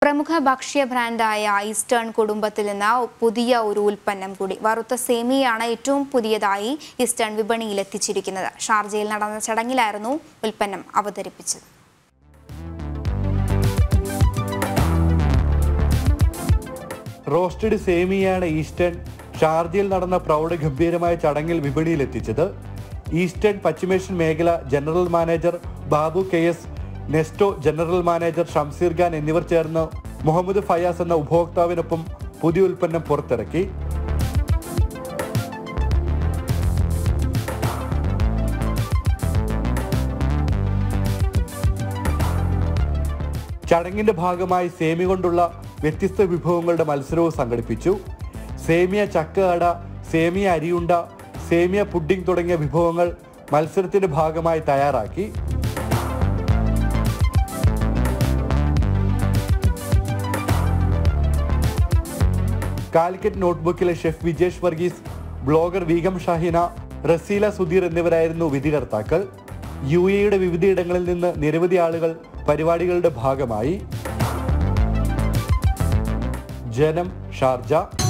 പ്രമുഖ ഭക്ഷ്യ ബ്രാൻഡായ ഈസ്റ്റേൺ കുടുംബത്തിൽ നിന്ന് പുതിയ ഒരു ഉൽപ്പന്നം കൂടി വറുത്ത സേമിയാണ് ഏറ്റവും പുതിയതായി ഈസ്റ്റേൺ വിപണിയിൽ എത്തിച്ചിരിക്കുന്നത് ഷാർജയിൽ നടന്ന ചടങ്ങിലായിരുന്നു ഉൽപ്പന്നം അവതരിപ്പിച്ചത് റോസ്റ്റഡ് സേമിയാണ് ഈസ്റ്റേൺ ഷാർജയിൽ നടന്ന പ്രൗഢഗംഭീരമായ ചടങ്ങിൽ വിപണിയിലെത്തിച്ചത് ഈസ്റ്റേൺ പശ്ചിമേഷ്യൻ മേഖല general manager Babu K S Nesto general manager Shamseer Khan എന്നിവർ ചേർന്ന് മുഹമ്മദ് ഫയാസ് എന്ന ഉപഭോക്താവിനൊപ്പം പുതിയ ഉൽപ്പന്നം പുറത്തിറക്കി ചടങ്ങിന്റെ ഭാഗമായി സേമി കൊണ്ടുള്ള വ്യത്യസ്ത വിഭവങ്ങളുടെ മത്സരവും സംഘടിപ്പിച്ചു സേമിയ ചക്ക അട സേമിയ അരിയുണ്ട സേമിയ പുഡിംഗ് തുടങ്ങിയ വിഭവങ്ങൾ മത്സരത്തിന്റെ ഭാഗമായി തയ്യാറാക്കി കാലിക്കറ്റ് നോട്ട്ബുക്കിലെ ഷെഫ് വിജേഷ് വർഗീസ് ബ്ലോഗർ വീഗം ഷാഹിന റസീല സുധീർ എന്നിവരായിരുന്നു വിധികർത്താക്കൾ യു എയുടെ വിവിധയിടങ്ങളിൽ നിന്ന് നിരവധി ആളുകൾ പരിപാടികളുടെ ഭാഗമായി ജനം ഷാർജ